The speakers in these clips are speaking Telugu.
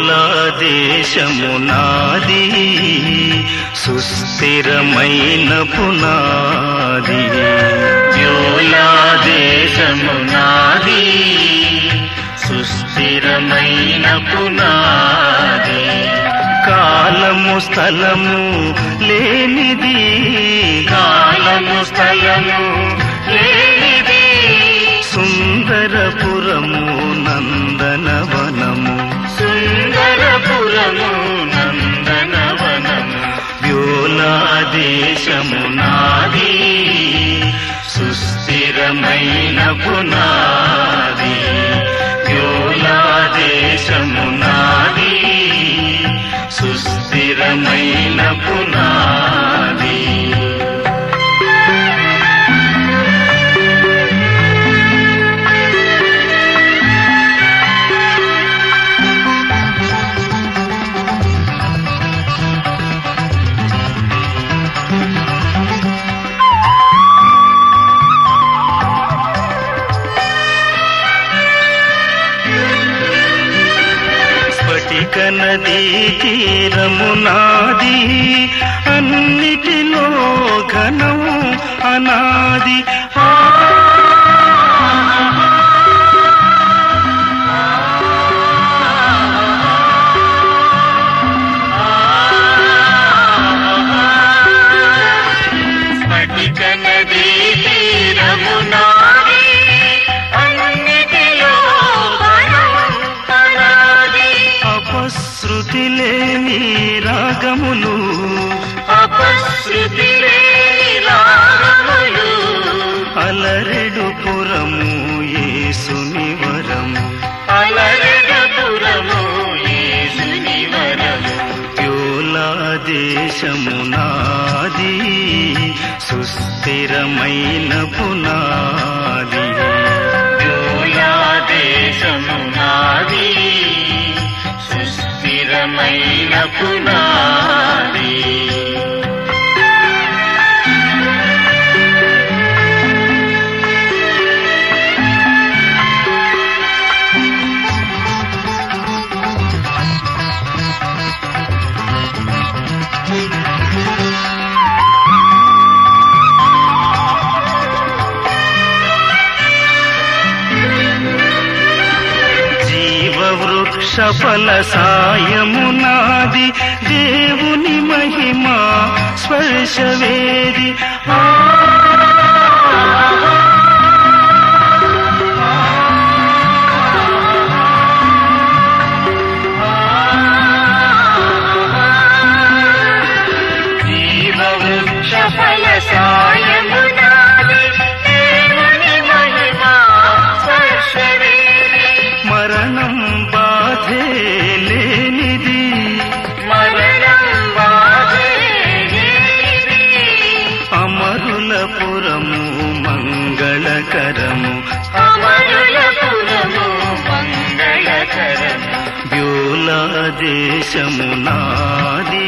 వ్యోలా దేశము నాది సుస్థిరమైన పునాది వ్యోలా దేశము నాది సుస్థిరమైన పునాది కాలము స్థలము లేనిది కాలము స్థలము లేనిది సుందరపురము నందనవనము సుందరపురము నందనవనము వ్యోలా దేశము నాది సుస్థిరమైన పునాది వ్యోలా దేశము నాది సుస్థిరమైన పునాది స్ఫటిక నదీ తీరము నాది అన్నిటిలో ఘనం అనాది ఆ స్ఫటిక నదీ తీరము నాది అన్నిటిలో అపశృతి లేని రాగములు అపశృతి లేని రాగములు అలరెడు పురము యేసుని వరము అలరెడు పురము యేసుని వరము యోలా దేశము నాది సుస్థిరమైన పునాది యోలా దేశము నాది సుస్థిరమైన పునాది జీవవృక్ష ఫల సాయము నాది దేవుని మహిమా స్పర్శవేది ఆ జీవవృక్ష ఫల సాయము నాది దేవుని మహిమా స్పర్శవేది మరణం బాధే లేనిది మరణం బాధే అమరుల పురము మంగళకరము అమరుల పురము మంగళకరము వ్యోలా దేశము నాది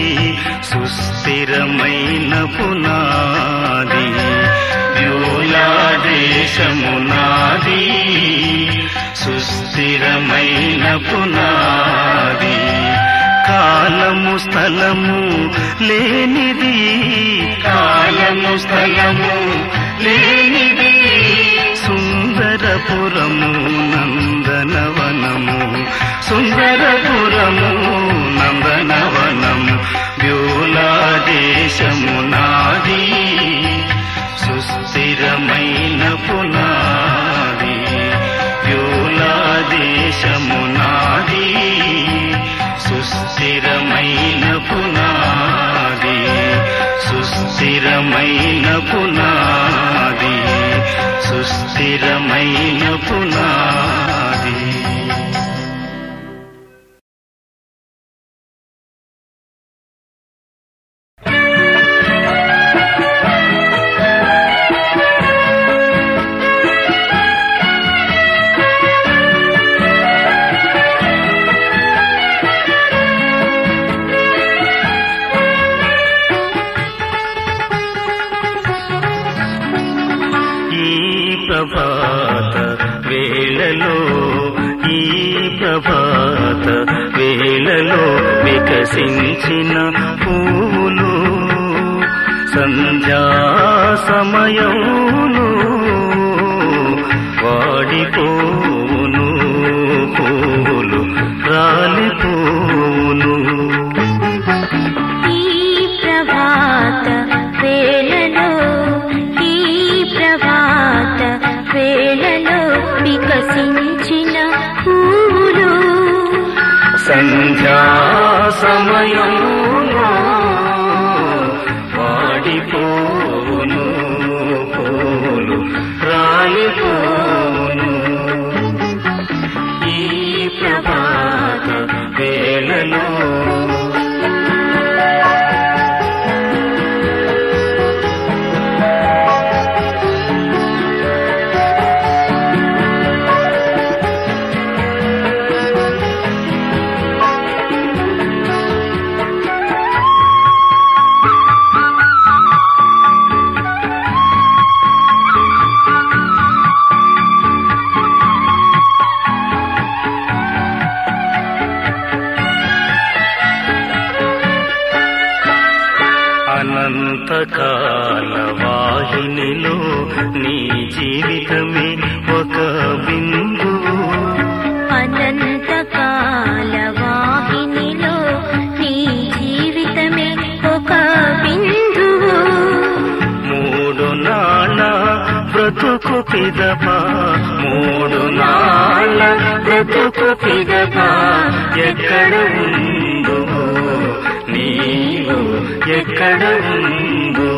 సుస్థిరమైన పునాది వ్యోలా దేశము నాది సుస్థిరమైన పునాది కాలము స్థలము లేనిది కాలము స్థలము లేనిది సుందరపురము నందనవనము సుందరపురము నందనవనము వ్యోలా దేశము నాది సుస్థిరమైన పునాది వ్యోలా దేశము నాది సుస్థిరమైన పునాది సుస్థిరమైన పునాది సుస్థిరమైన పునాది ఈ ప్రభాత వేళలో ఈ ప్రభాత వే వేళలో వికసించిన పూలు సంధ్యా సమయమును వాడిపోవును పూలు రాలిపోవును ఈ ప్రభాత వేళలో ఈ ప్రభాత వేళలో వికసించిన పూలు సంధ్యా సమయమును వాడిపోవును పూలు రాలిపోవును ఈ ప్రభాత వేళలో అనంతకాల వాహినిలో నీ జీవితమే ఒక బిందువు అనంతకాల వాహినిలో నీ జీవితమే ఒక బిందువు మూడు నాళ్ళ బ్రతుకు పిదప మూడు నాళ్ళ బ్రతుకు పిదప ఎక్కడ ఉందో నీవు ఎక్కడ ఉందో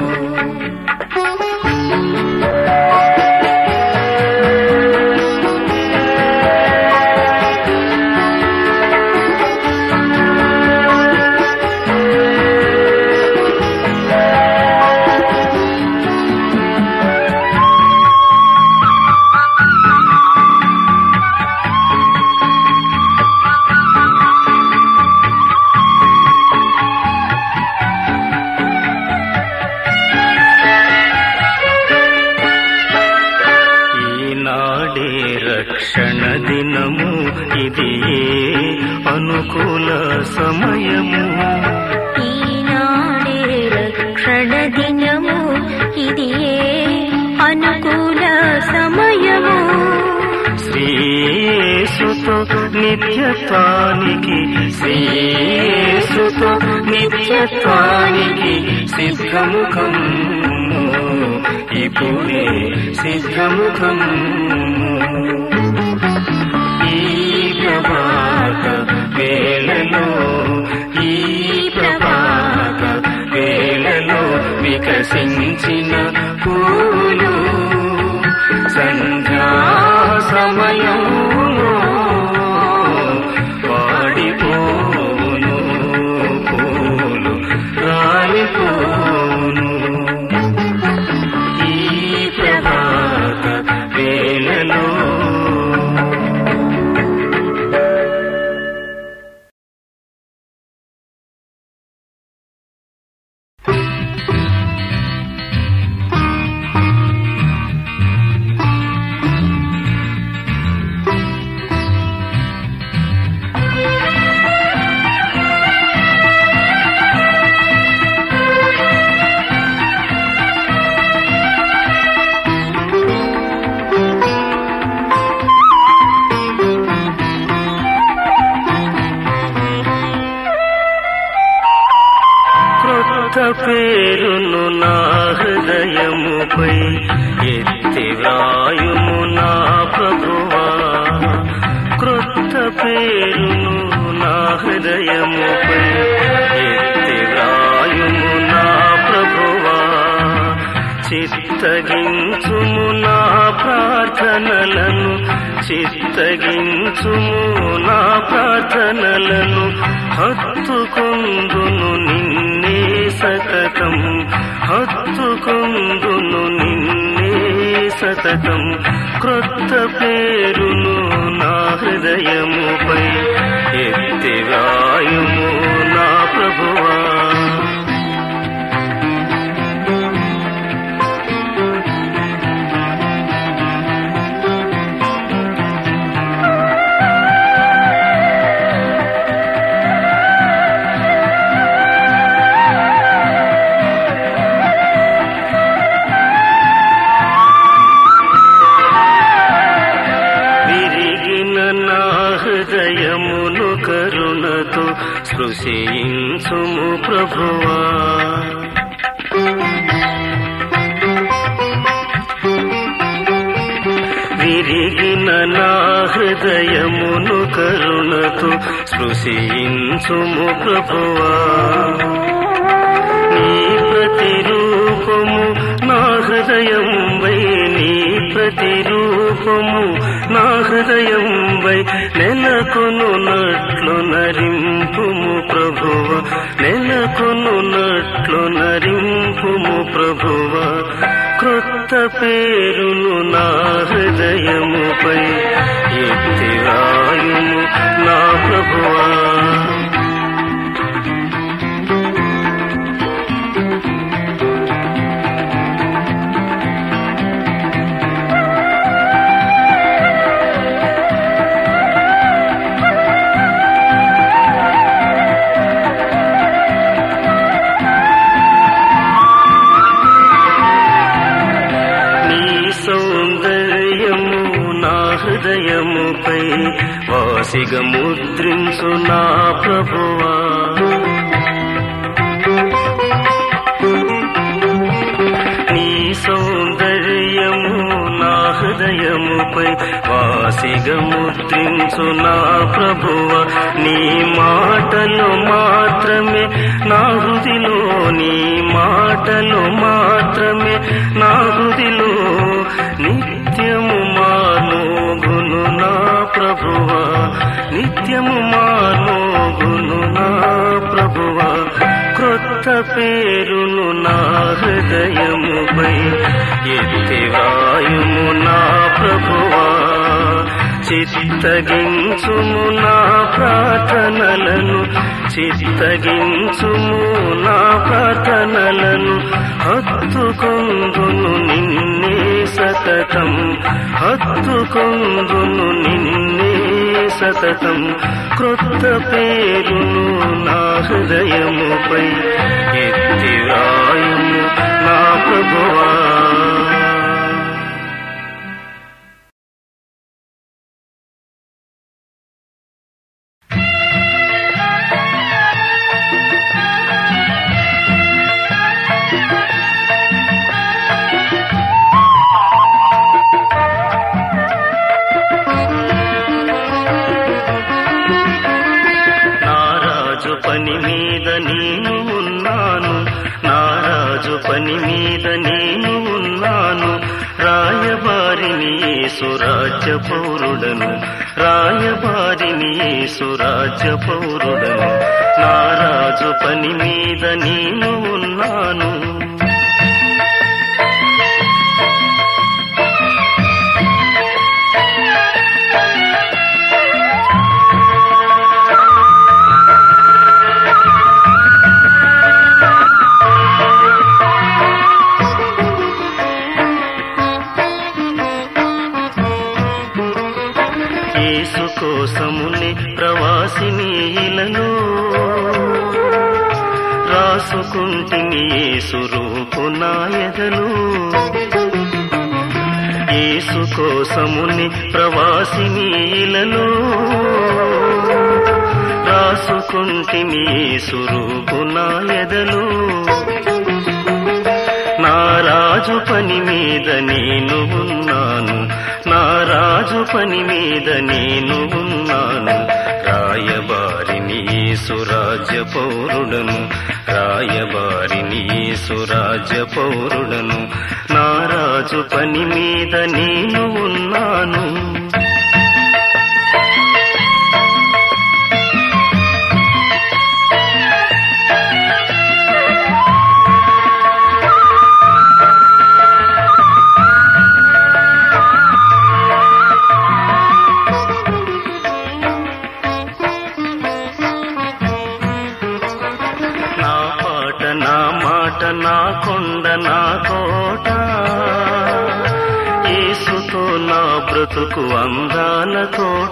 ఈనాడే రక్షణ దినము ఇది ఏ అనుకూల సమయము ఈనాడే రక్షణ దినము ఇది ఏ అనుకూల సమయము శ్రీయేసుతో నిత్యత్వానికి శ్రీయేసుతో నిత్యత్వానికి సిద్ధముఖం ఇప్పుడే సిద్ధముఖం ఈ ప్రభాత వేళలో ఈ ప్రభాత వేళలో వికసించిన పూలు సంధ్యా సమయములో వాడిపోవును పూలు రాలిపోవును ఈ ప్రభాత వేళలో క్రొత్త పేరును నా హృదయముపై ఎత్తి వ్రాయుము నా ప్రభువా క్రొత్త పేరును నా హృదయముపై ఎత్తి వ్రాయుము నా ప్రభువా చిత్తగించుము నా ప్రార్థనలను చిత్తగించుము నా ప్రార్థనలను హత్తుకుందును నిన్నే సతతం హత్తుకుందును నిన్నే సతతం క్రొత్త పేరును నా హృదయముపై ఎత్తి వ్రాయుము నా ప్రభువా హృదయమును కరుణతో స్పృశించుము ప్రభువా విరిగిన నా హృదయమును కరుణతో స్పృశించుము ప్రభువా నీ ప్రతిరూపము నా హృదయం వై నీ ప్రతిరూపము నా హృదయం వై నెలకొనున్నట్లు నరింపుము ప్రభువ నెలకొనున్నట్లు నరింపుము ప్రభువ క్రొత్త పేరును నా హృదయముపై ఎత్తిరాయుము నా ప్రభువా నీ సౌందర్యము నా హృదయముపై వాసిగ ముద్రించు నా ప్రభువా నీ సౌందర్యము నా హృదయముపై వాసిగ ముద్రించు నా ప్రభువ నీ మాటలు మాత్రమే నా హృదిలో నీ మాటలు మాత్రమే నా హృదిలో నిత్యము మానోగును నా ప్రభువ నిత్యము మానోగును నా ప్రభువ క్రొత్త పేరును నా హృదయముపై ఎత్తివాయుము నా ప్రభువా చిత్తగించుము నా ప్రార్థనలను చిత్తగించుము నా ప్రార్థనలను హత్తుకొందును నిన్నే సతతం హత్తుకొందును నిన్నే సతతం క్రొత్త పేరును నా హృదయముపై ఎత్తిరాయుము నా ప్రభువా నారాజు పని మీద నేను ఉన్నాను నారాజు పని మీద నేను ఉన్నాను రాయబారిని సురాజ్య పౌరుడను రాయబారిని సురాజ్య పౌరుడను నారాజు పని మీద నేను ఉన్నాను యేసు కోసముని ప్రవాసిని ఇలను రాసుకుంటిని యేసు రూపు నాయదలు యేసు కోసముని ప్రవాసిని ఇలను రాసుకుంటిని యేసు రూపు నాయదలు నా రాజు పని మీద నేను ఉన్నాను నా రాజు పని మీద నేను ఉన్నాను రాయబారిని సురాజ్య పౌరుడను రాయబారిని సురాజ్య పౌరుడను నా రాజు పని మీద నేను ఉన్నాను నా పాట నా మాట నా కొండ నా కోట ఏసుతో నా బ్రతుకు అందాల తోట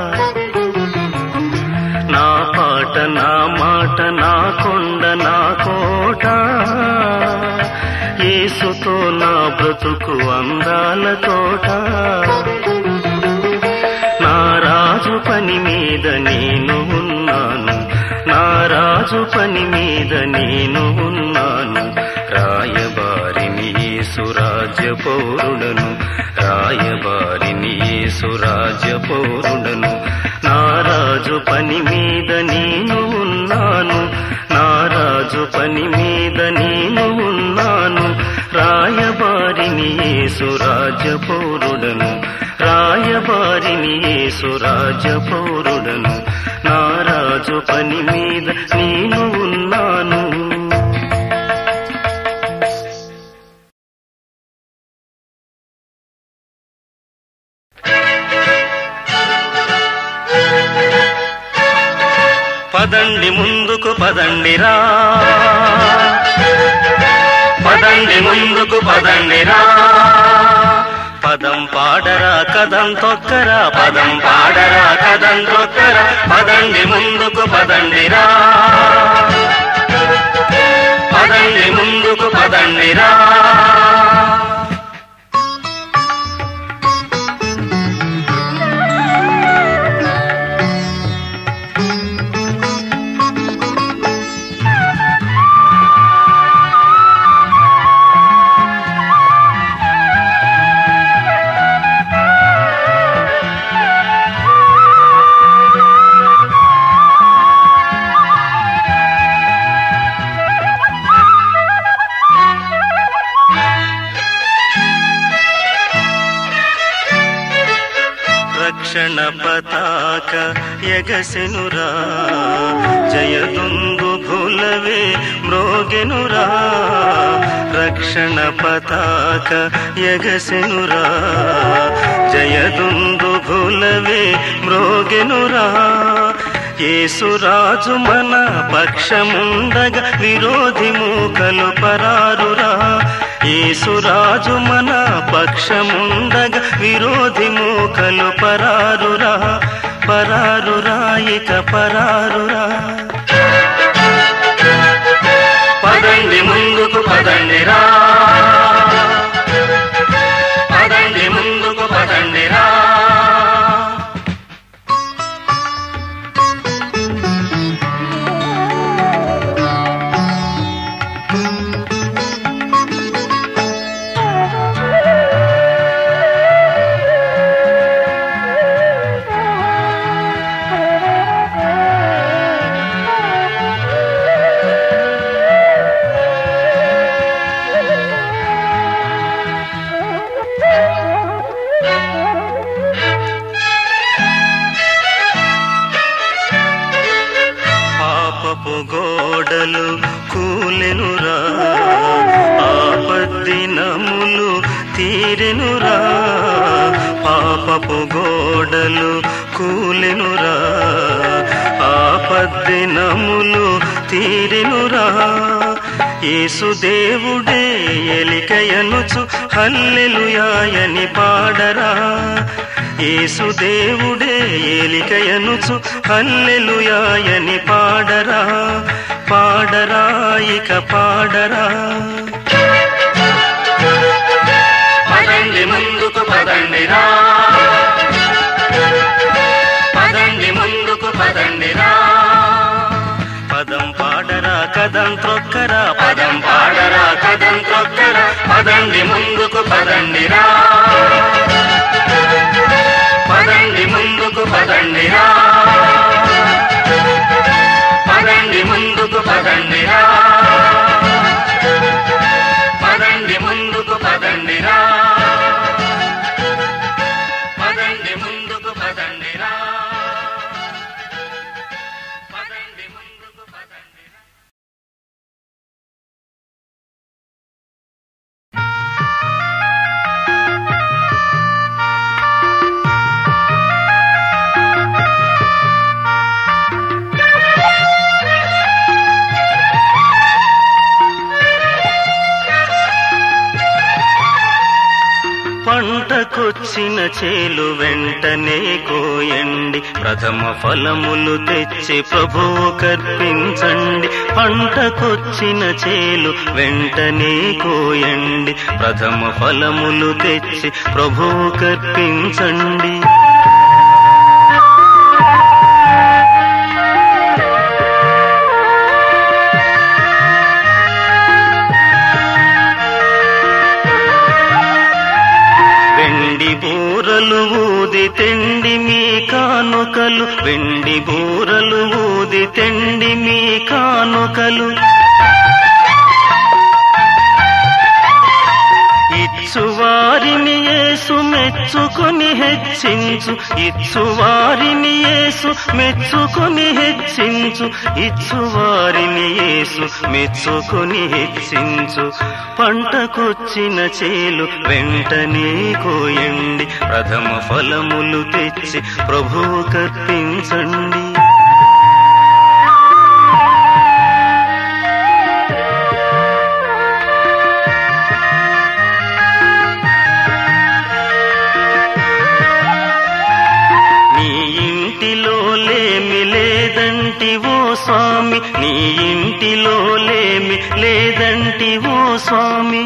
నా పాట నా మాట నా కొండ నా కోట ఏసుతో నా బ్రతుకు అందాల తోట నా రాజు పని పని మీద నేను ఉన్నాను నా రాజు పని మీద నేను ఉన్నాను రాయబారిని సురాజ్య పౌరుడను రాయబారిని సురాజ్య పౌరుడను నా రాజు పని మీద నేను ఉన్నాను నా రాజు పని మీద నేను ఉన్నాను రాయబారిని సురాజ్య పౌరుడను రాయబారిని సురాజ్య పౌరుడను నా రాజు పని మీద నేను ఉన్నాను పదండి ముందుకు పదండిరా పదండి ముందుకు పదండిరా పదం పాడరా కదం తొక్కరా పదం పాడరా కదం తొక్కరా పదండి ముందుకు పదండిరా పదండి ముందుకు పదండిరా రక్షణ పతాక ఎగసెనురా జయదుందు భులవే మ్రోగెనురా రక్షణ పతాక ఎగసెనురా జయదుందు భులవే మ్రోగెనురా యేసురాజు మన పక్షముండగా విరోధి మూకలు పరారురా యేసురాజు మన పక్షముండగా విరోధి మూకలు పరారురా పరారురా ఇక పరారురా పదండి ముందుకు పదండిరా పదండి ముందుకు పదండిరా పాపపు గోడలు కూలెనురా ఆపద్దినములు తీరెనురా పాపపు గోడలు కూలెనురా ఆపద్దినములు తీరెనురా యేసుదేవుడే ఎలికయనుచు హల్లెలుయాయని పాడరా యేసుదేవుడే ఏలికయనుచు హల్లెలుయాయని పాడరా పాడరా ఇక పాడరా పదండి ముందుకు పదండిరా పదండి ముందుకు పదండిరా పదం పాడరా కదం త్రొక్కరా పదం పాడరా కదం త్రొక్కరా పదండి ముందుకు పదండిరా పదండి ముందుకు పదండిరా పదండి ముందుకు పదండిరా పదండి ముందుకు పదండిరా పదండి ముందుకు పదండిరా పదండి ముందుకు పదండిరా పంటకొచ్చిన చేలు వెంటనే కోయండి ప్రథమ ఫలములు తెచ్చి ప్రభువు కర్పించండి పంటకొచ్చిన చేలు వెంటనే కోయండి ప్రథమ ఫలములు తెచ్చి ప్రభువు కర్పించండి వెండి బూరలు ఊది తెండి మీ కానుకలు ఇచ్చువారిని యేసు మెచ్చుకొని హెచ్చించు ఇచ్చువారిని యేసు మెచ్చుకొని హెచ్చించు ఇచ్చువారిని యేసు మెచ్చుకొని హెచ్చించు పంటకొచ్చిన చేలు వెంటనే కోయండి ప్రథమ ఫలములు తెచ్చి ప్రభువు కర్పించండి నీ ఇంటిలో లేమి లేదంటి ఓ స్వామి నీ ఇంటిలో లేమి లేదంటి ఓ స్వామి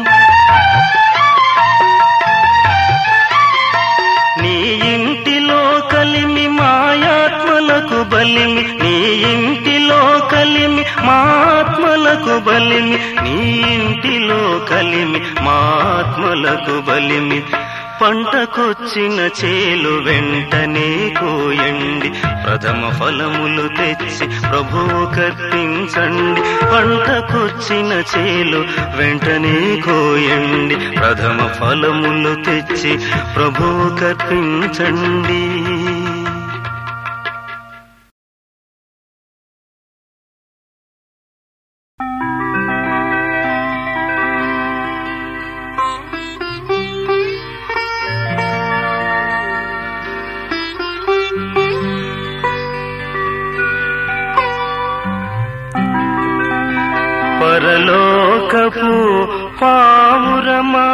నీ ఇంటిలో కలిమి మాయాత్మలకు బలిమి నీ ఇంటిలో కలిమి మాత్మలకు బలిమి నీ ఇంటిలో కలిమి మాత్మలకు బలిమి పంటకొచ్చిన చేలు వెంటనే కోయండి ప్రథమ ఫలములు తెచ్చి ప్రభువు కర్పించండి పంటకొచ్చిన చేలు వెంటనే కోయండి ప్రథమ ఫలములు తెచ్చి ప్రభువు కర్పించండి పరలోకపు పావురమా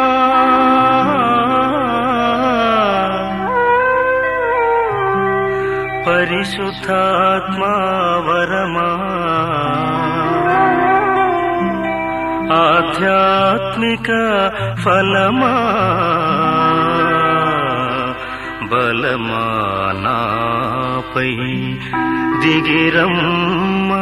పరిశుద్ధాత్మావరమా ఆధ్యాత్మిక ఫలమా బలమానాపై దిగిరమ్మా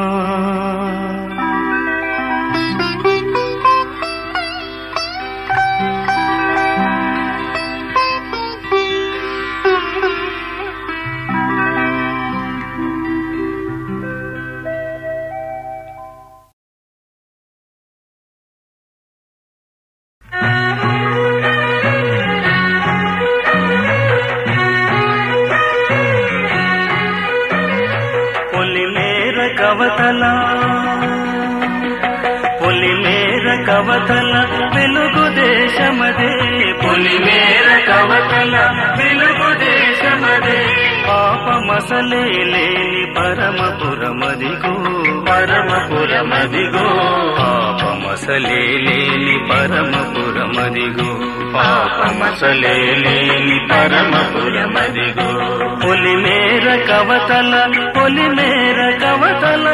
పొలిమేర కవతల పొలిమేర కవతల వెలుగు దేశమదే పొలిమేర కవతల వెలుగు దేశమదే పాపమసలే లేని పరమపురమదిగో పరమపురమదిగో పాపమసలే లేని పరమపురమదిగో పాపమసలే లేని పరమపురమదిగో పొలిమేర కవతల పొలిమేర కవతల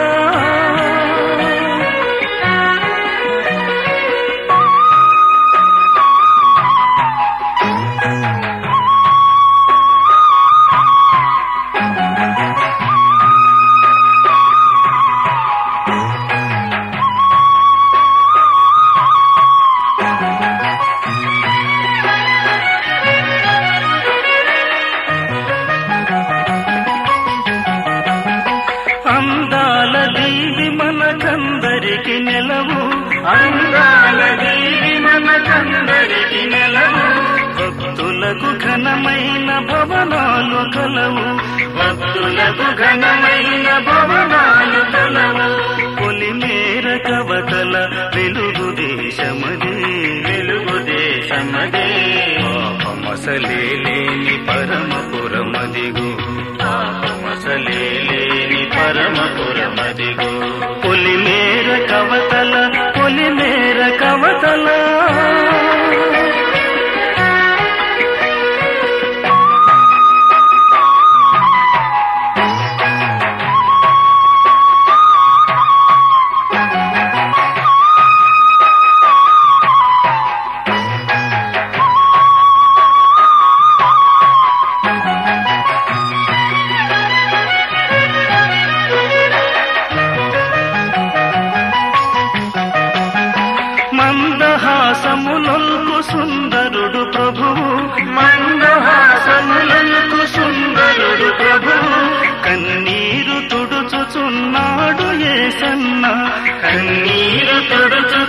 అందాల దీవి మనకందరికి నెలవు అందాల దీవి మనకందరికి నెలవు భక్తులకు ఘనమైన భవనాలు కలవు భక్తులకు ఘనమైన భవనాలు కలవు పొలిమేర కవతల వెలుగు దేశమదే వెలుగు దేశమదే పాపమసలే లేని పరమపురమదిగు పాపమసలే లేని పరమపురమదిగు పొలిమేర కవతల పొలిమేర కవతల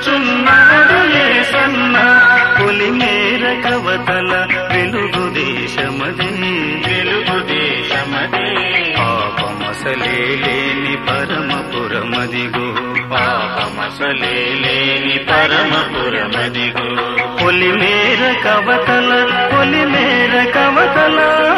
వచ్చుచున్నాడు ఏసన్న పులి మేర కవతల వెలుగు దేశమదే వెలుగు దేశమదే పాపమసలే లేని పరమపురమదిగో పాపమసలే లేని పరమపురమదిగో పులి మేర కవతల పులి మేర కవతల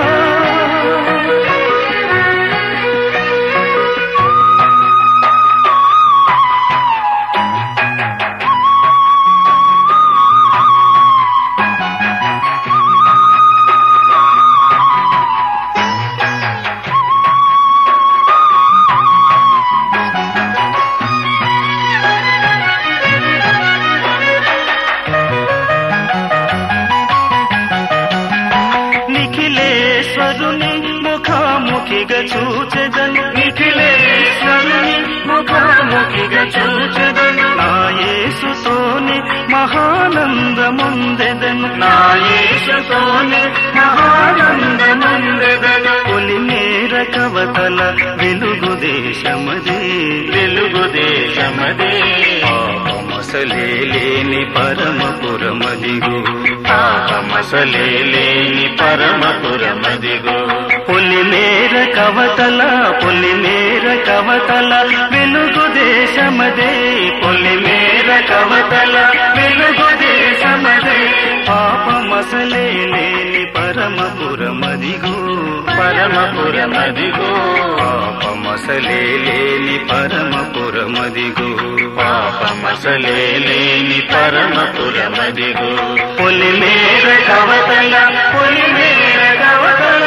నిఖిలేశ్వరుని ముఖాముఖిగా చూచెదను నిఖిలేశ్వరుని ముఖాముఖిగా చూచెదను నా యేసుతోని మహానందముందెదను నా యేసుతోని మహానందముందెదను పులి మేర కవతల వెలుగు దేశమదే వెలుగు దేశమదే పాపమసలే లేని పరమపురమదిగో పాపమసలే లేని పరమపురమదిగో పులి మేర కవతల పులి మేర కవతల వెలుగు దేశమదే పులి మేర కవతల వెలుగు దేశమదే పాపమసలే లేని పరమపురమదిగో పరమపురమదిగో పాపమసలే లేని పరమపురమదిగో పాపమసలే లేని పరమపురమదిగో పులి మేర కవతల పులి మేర కవతల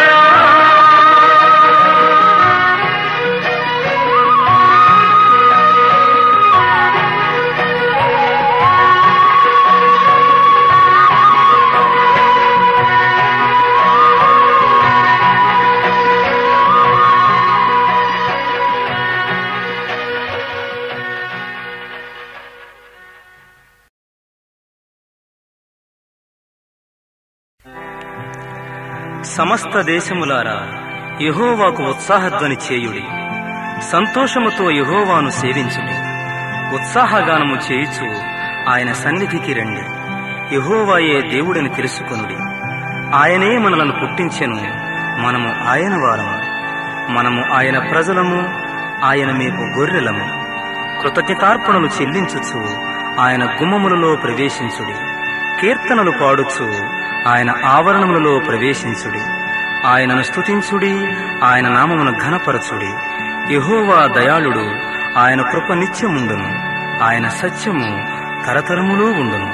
సమస్త దేశములారా యెహోవాకు ఉత్సాహధ్వని చేయుడి సంతోషముతో యెహోవాను సేవించుడి ఉత్సాహగానము చేయుచు ఆయన సన్నిధికి రండి యెహోవాయే దేవుడని తెలుసుకొనుడి ఆయనే మనలను పుట్టించెను మనము ఆయన వారము మనము ఆయన ప్రజలము ఆయన మేపు గొర్రెలము కృతజ్ఞతార్పణలు చెల్లించుచు ఆయన గుమ్మములలో ప్రవేశించుడి కీర్తనలు పాడుచు ఆయన ఆవరణములలో ప్రవేశించుడి ఆయనను స్తుతించుడి ఆయన నామమును ఘనపరచుడి యెహోవా దయాళుడు ఆయన కృప నిత్యముండును ఆయన సత్యము తరతరములు ఉండును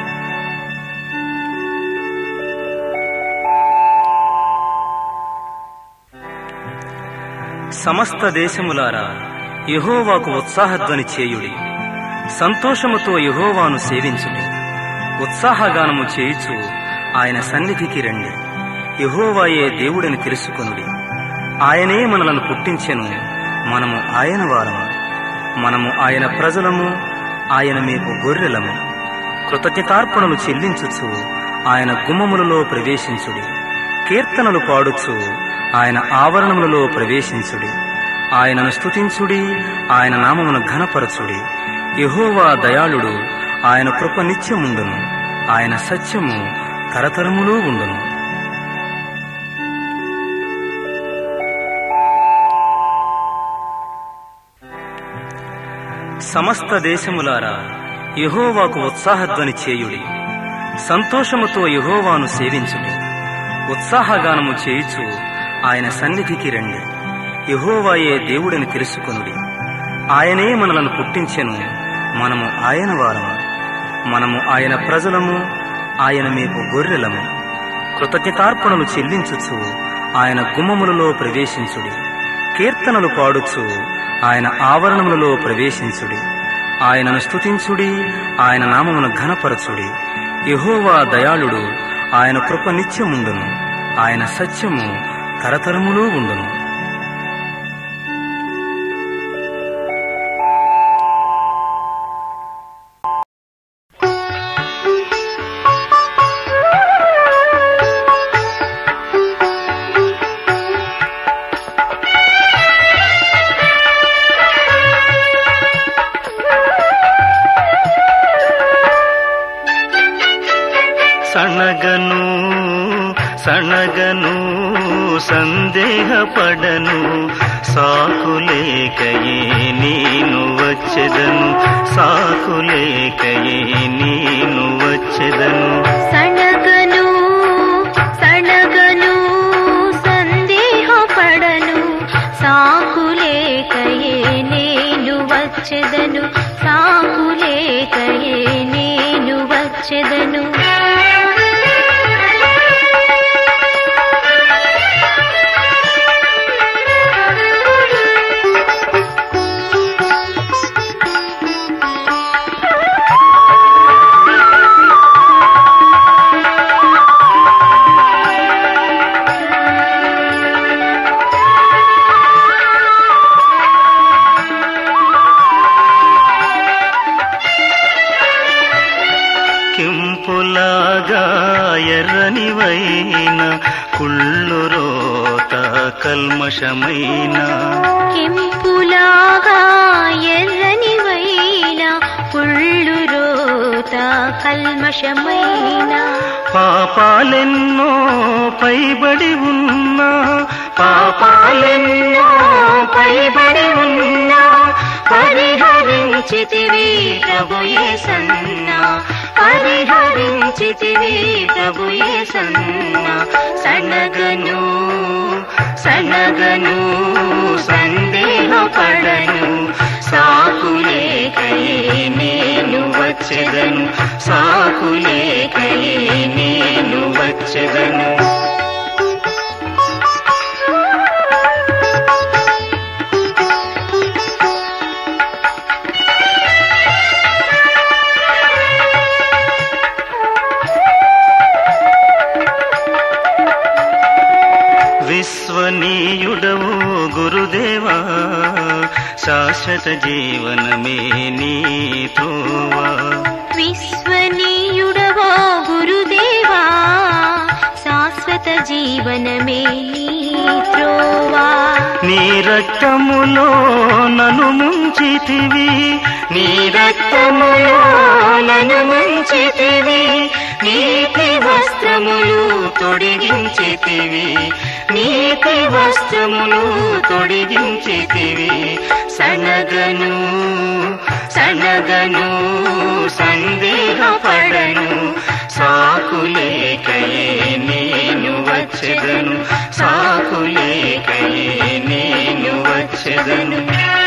సమస్త దేశములారా యెహోవాకు ఉత్సాహధ్వని చేయుడి సంతోషముతో యెహోవాను సేవించుడి ఉత్సాహగానము చేయుచు ఆయన సన్నిధికి రండి యెహోవాయే దేవుడని తెలుసుకొనుడి ఆయనే మనలను పుట్టించెను మనము ఆయన వారము మనము ఆయన ప్రజలము ఆయన మేపు గొర్రెలము కృతజ్ఞతార్పణలు చెల్లించుచు ఆయన గుమ్మములలో ప్రవేశించుడి కీర్తనలు పాడుచు ఆయన ఆవరణములలో ప్రవేశించుడి ఆయనను స్తుతించుడి ఆయన నామమును ఘనపరచుడి యెహోవా దయాళుడు ఆయన కృప నిత్యముండును ఆయన సత్యము తరతరములు ఉండును సమస్త దేశములారా యెహోవాకు ఉత్సాహధ్వని చేయుడి సంతోషముతో యెహోవాను సేవించుడి ఉత్సాహగానము చేయుచు ఆయన సన్నిధికి రండి యెహోవాయే దేవుడని తెలుసుకొనుడి ఆయనే మనలను పుట్టించెను మనము ఆయన వారము మనము ఆయన ప్రజలము ఆయన మేపు గొర్రెలము కృతజ్ఞతార్పణలు చెల్లించుచు ఆయన గుమ్మములలో ప్రవేశించుడి కీర్తనలు పాడుచు ఆయన ఆవరణములలో ప్రవేశించుడి ఆయనను స్తుతించుడి ఆయన నామమును ఘనపరచుడి యెహోవా దయాళుడు ఆయన కృప నిత్యముండును ఆయన సత్యము తరతరములు ఉండును ఆ సనగను సందేహపడను సాకులేకయే నేను వచ్చెదను సాకులేకయే నేను వచ్చెదను సణగను సణగను సందేహపడను సాకులేకయే నేను వచ్చెదను సాకులేకయే నేను వచ్చెదను కెంపులాగా ఎర్రనివైన కుళ్ళు రోత కల్మషమైన కెంపులాగా ఎర్రనివైన పుళ్ళు రోత కల్మషమైన పాపాలెన్నో పైబడి ఉన్నా పాపాలెన్నో పైబడి ఉన్నా పరిహరించితివి ప్రభుయే సన్నా పరిహరించితివి ప్రభుయే సన్నా సనగను సనగను సందేహపడను సాకులేకయే నేను వచ్చెదను సాకులేకయే నేను వచ్చెదను విశ్వనీయుడవు గురుదేవా శాశ్వత జీవనమే నీ తోవా విశ్వనీయుడవో గురుదేవా శాశ్వత జీవనమే నీ త్రోవా నీ రక్తములో నన్ను ముంచితివి నీ రక్తములో నన్ను ముంచితివి నీతి వస్త్రములు తొడిగించితివి నీతి వస్త్రములు తొడిగించితివి సనగను సనగను సందేహపడను సాకులేకయే నేను వచ్చెదను సాకులేకయే నేను వచ్చెదను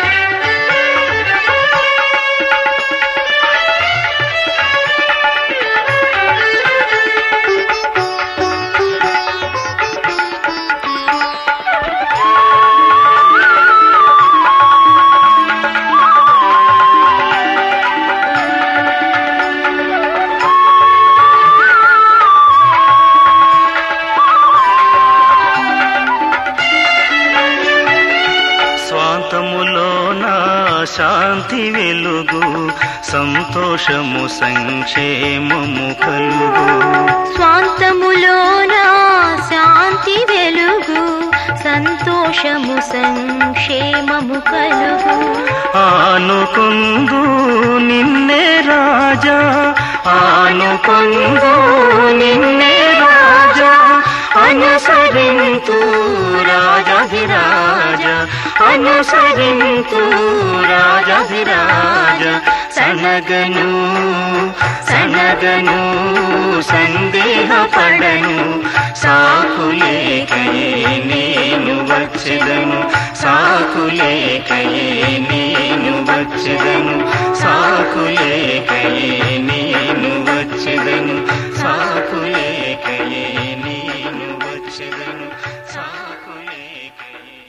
స్వాంతములో నా శాంతి వెలుగు సంతోషము సంక్షేమము కలుగు స్వాంతములోన శాంతి వెలుగు సంతోషము సంక్షేమము కలుగు ఆనుకుందు నిన్నే రాజా ఆనుకుందు నిన్నే రాజా అనుసరింతు రాజాధిరాజ అనుసరింతు రాజాధిరాజ సనగను సనగను సందేహపడను సాకులేకయే నేను వచ్చెదను సాకులేకయే నేను వచ్చెదను సాకులేకయే నేను వచ్చెదను సాకులేకయే నేను వచ్చెదను సాకులేకయే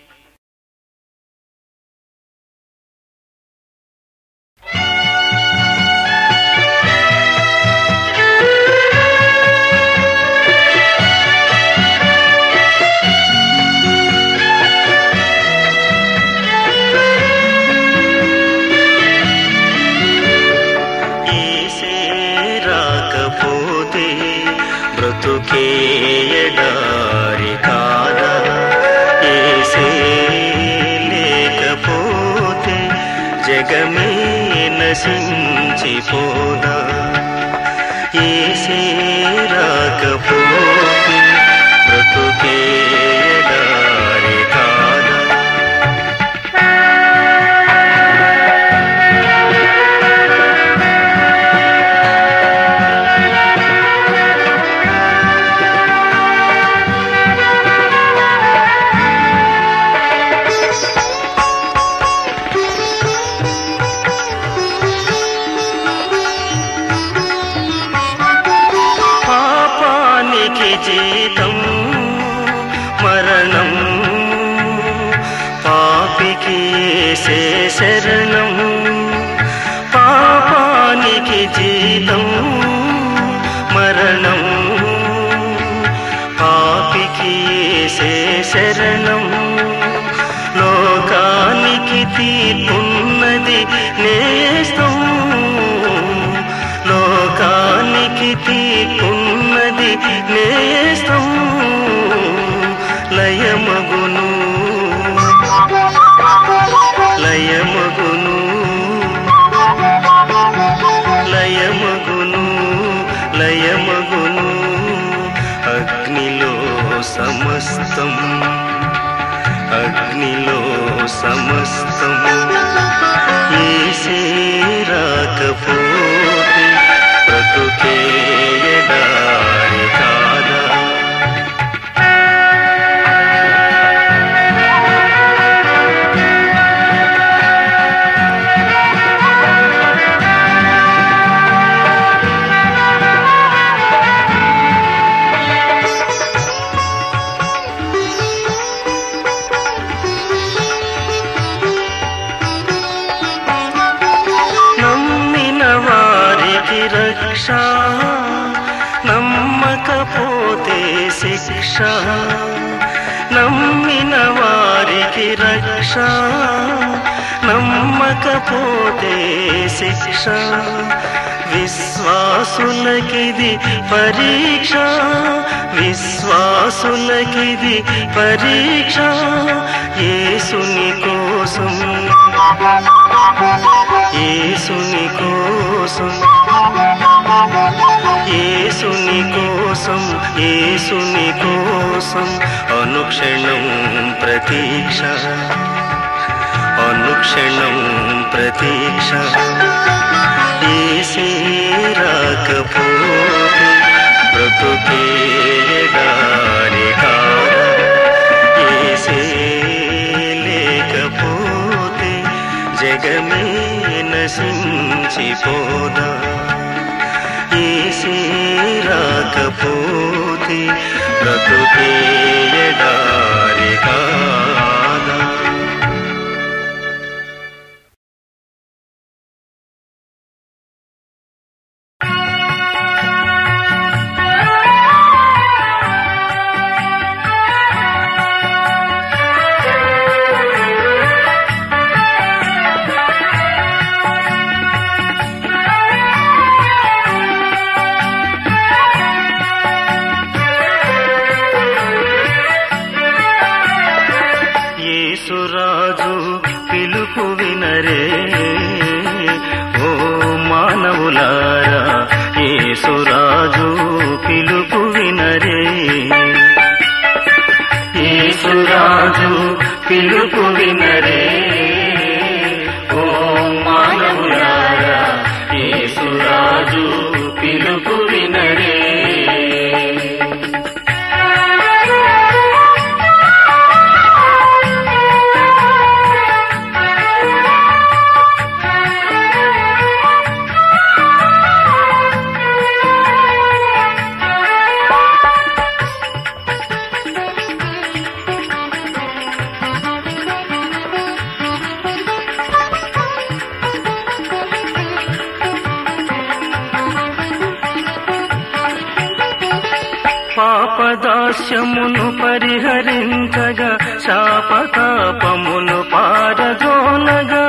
ఏసే రాకపోతే బ్రతుకే ఎడారి కాదా ఏసే లేకపోతే జగమే నశించిపోదా ఏసే రాకపోతే ఏసే శరణం పాపానికి జీతం మరణం పాపికి ఏసే శరణం లోకానికి తీర్పున్నది నేస్తం లోకానికి తీర్పున్నది నేస్తం లయమగును లయమగును లయమగును లయమగును అగ్నిలో సమస్తం అగ్నిలో సమస్తం ఏసే రాకపోతే బ్రతుకే ఎడారి కాదా నమ్మిన వారికి రక్ష నమ్మకపోతే శిక్ష నమ్మిన వారికి రక్ష నమ్మకపోతే శిక్ష విశ్వాసులకిది పరీక్ష విశ్వాసులకిది పరీక్ష యేసుని కోసం యేసుని కోసం యేసుని కోసం యేసుని కోసం అనుక్షణం ప్రతీక్ష అనుక్షణం ప్రతీక్ష ఏసే రాకపోతే బ్రతుకే దారి కాదా ఏసే లేకపోతే జగమే నశించిపోదా ఏసే రాకపోతే బ్రతుకే దారి కాదా యేసురాజు పిలుపు వినరే ఓ మానవులారా యేసురాజు పిలుపు వినరే యేసురాజు పిలుపు వినరే ఓ మానవులారా యేసురాజు పిలుపు వినరే పాపదాస్యమును పరిహరించగా శాపతాపమును పారదోలగా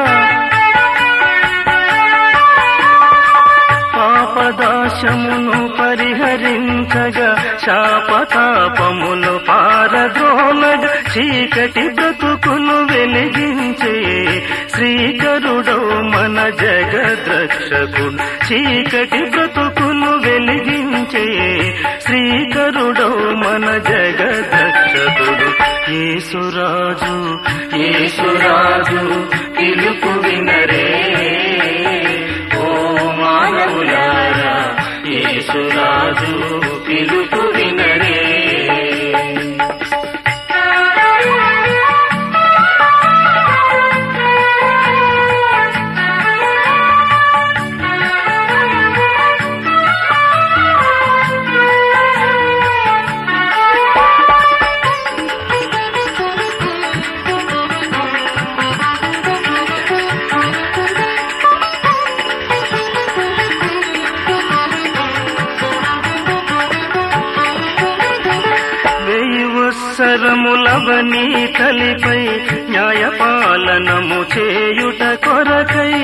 పాపదాశమును పరిహరించగా శాపతాపమును పారద్రోలగా చీకటి బ్రతుకును వెలిగించే శ్రీకరుడౌ మన జగద్రక్షకుడు చీకటి బ్రతుకును వెలిగించే శ్రీకరుడౌ మన జగద్రక్షకుడు యేసురాజు యేసురాజు పిలుపు వినరే ఓ మానవులారా యేసురాజు పిలుపు వినరే తలిపై న్యాయపాలనము చేయుట కొరకై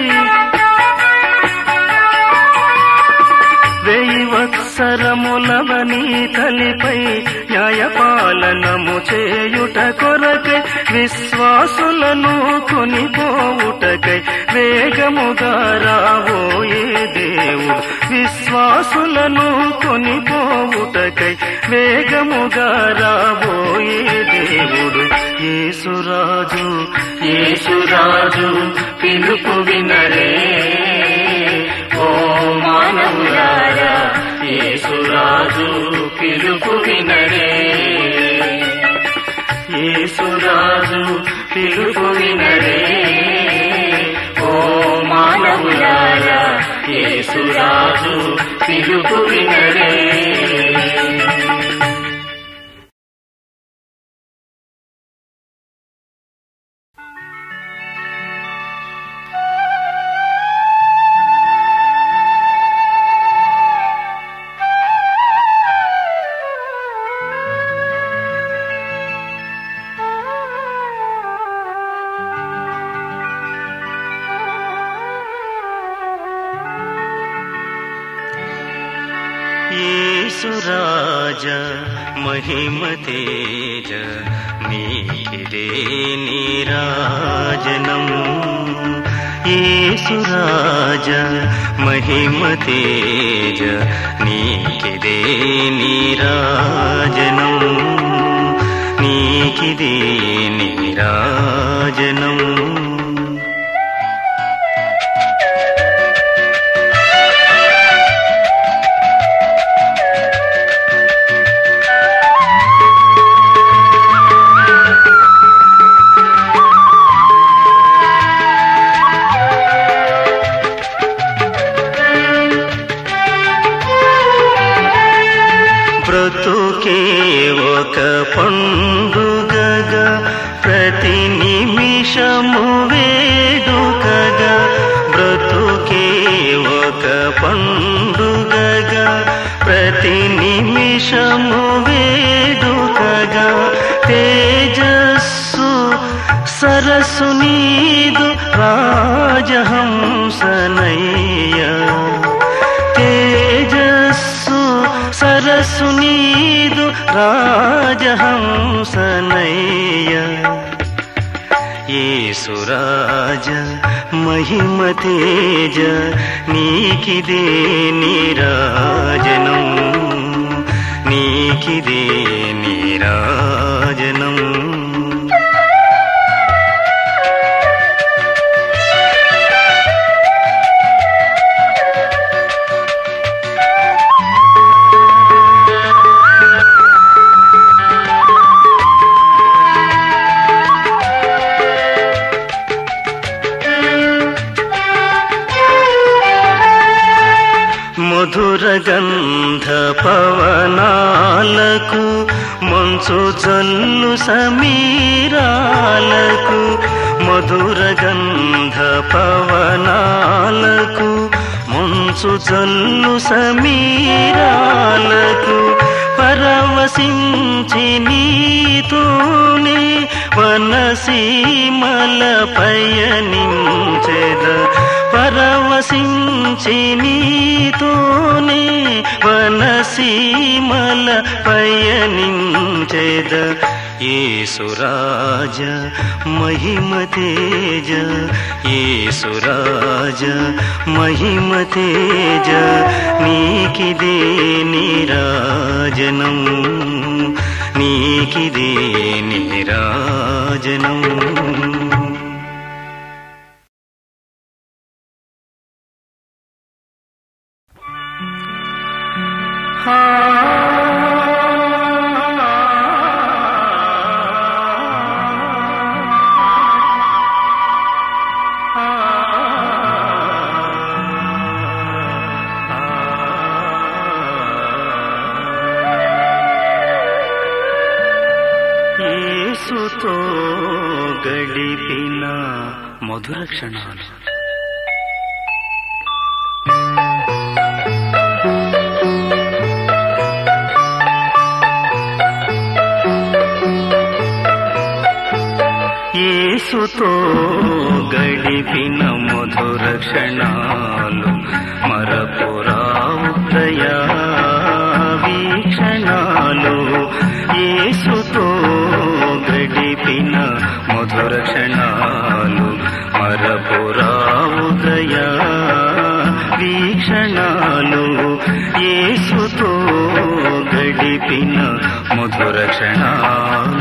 వెయ్యి వత్సరములవని తలిపై న్యాయపాలనము చేయుట కొరకై విశ్వాసులను కొనిపోవుటకై వేగముగా రావోయే దేవుడు విశ్వాసులను కొనిపోవుటకై వేగముగా రాబోయే దేవుడు యేసురాజు యేసురాజు పిలుపు వినరే ఓ మానవులారా యేసురాజు పిలుపు వినరే యేసురాజు పిలుపు వినరే ఓ మానవులారా యేసురాజు పిలుపు వినరే యేసురాజ మహిమ తేజ నీకిదే నీరాజనము యేసురాజ మహిమ తేజ నీకిదే నీరాజనము నీకిదే నీరాజనము బ్రతుకే ఒక పండుగగా ప్రతి నిమిషము వేడుకగా బ్రతుకే ఒక పండుగగా ప్రతి నిమిషము వేడుకగా తేజస్సు సరస్సు నీదు రాజహంసనయ్య తేజస్సు సరస్సు నీదు రాజహంసనయ్య ఏసురాజ మహిమ తేజ నీకిదే నీరాజనం నీకిదే నీరాజనం మధుర గంధ పవనాలకు మంచు జల్లు సమీరాలకు మధుర గంధ పవనాలకు మంచు జల్లు సమీరాలకు పరవశించి నీతోనే వనసీమల పయనించెద పరవశించి నీతోనే వనసీమల పయనించెద ఏసురాజ మహిమ తేజ ఏసురాజ మహిమ తేజ నీకిదే నీరాజనం నీకిదే నీరాజనం యేసుతో గడిపిన మధుర క్షణాలు యేసుతో గడిపిన మధుర క్షణాలు మరపురావు దయా వీక్షణాలు యేసుతో గడిపిన మధుర క్షణాలు మరపురావు దయా వీక్షణాలు యేసుతో గడిపిన మధుర క్షణాలు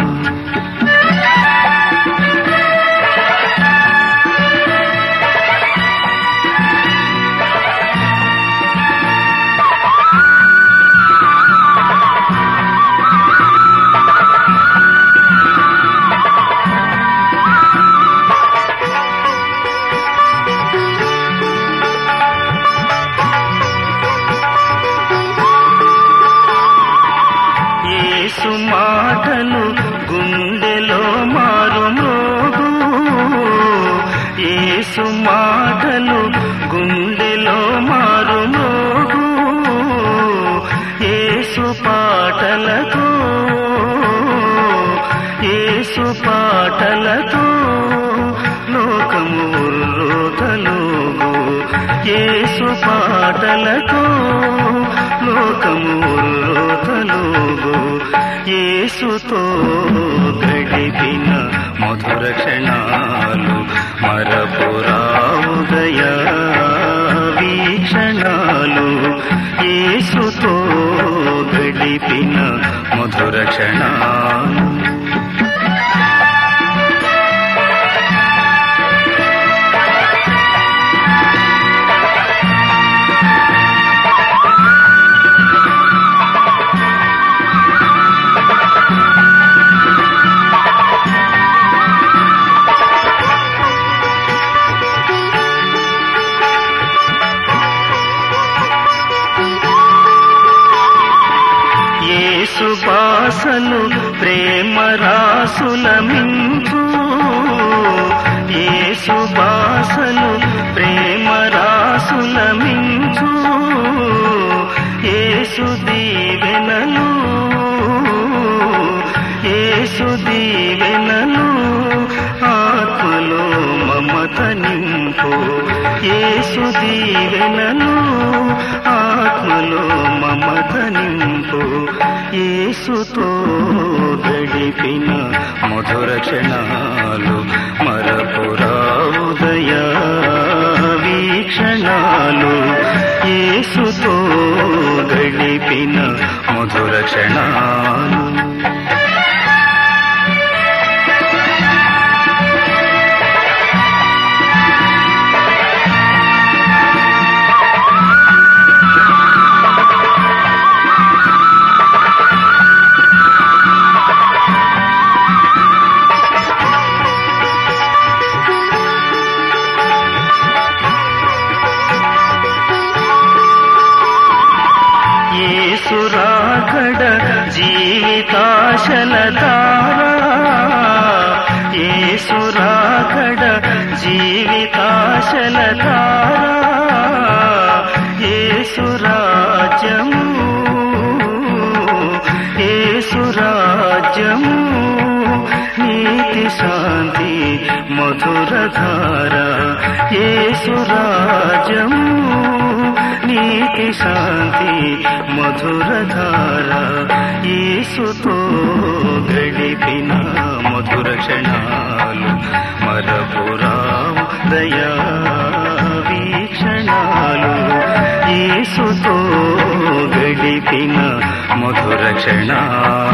యేసు మాటలు గుండెలో మారు మోగు యేసు మాటలు గుండెలో మారు మోగు యేసు పాటలతో యేసు పాటలతో లోకము ఉర్రోతలోగు యేసు పాటలతో లోకము ఉర్రోతలోగు యేసుతో గడిపిన మధుర క్షణాలు మరపురావుదయ వీక్షణాలు యేసుతో గడిపిన మధుర క్షణాలు యేసు బాసలు ప్రేమ రాసుల మించు యేసు బాసలు ప్రేమ రాసుల మించు యేసు దీవెనలు యేసు దీవెనలు ఆత్మలో మమత నింపు యేసు దీవెనలు ఆత్మలో మమత నింపు యేసుతో గడిపిన మధుర క్షణాలు మరపురావుదయ వీక్షణాలు యేసుతో గడిపిన మధుర క్షణాలు యేసురాకడ జీవితాశల దారా యేసురాకడ జీవితాశల దారా యేసురాజ్యము యేసురాజ్యము నీతి శాంతి మధుర ధార యేసురాజ్యము నీతి శాంతి మధుర ధార యేసుతో గడిపిన మధుర క్షణాలు మరపురావు దయా వీక్షణాలు యేసుతో గడిపిన మధుర క్షణాలు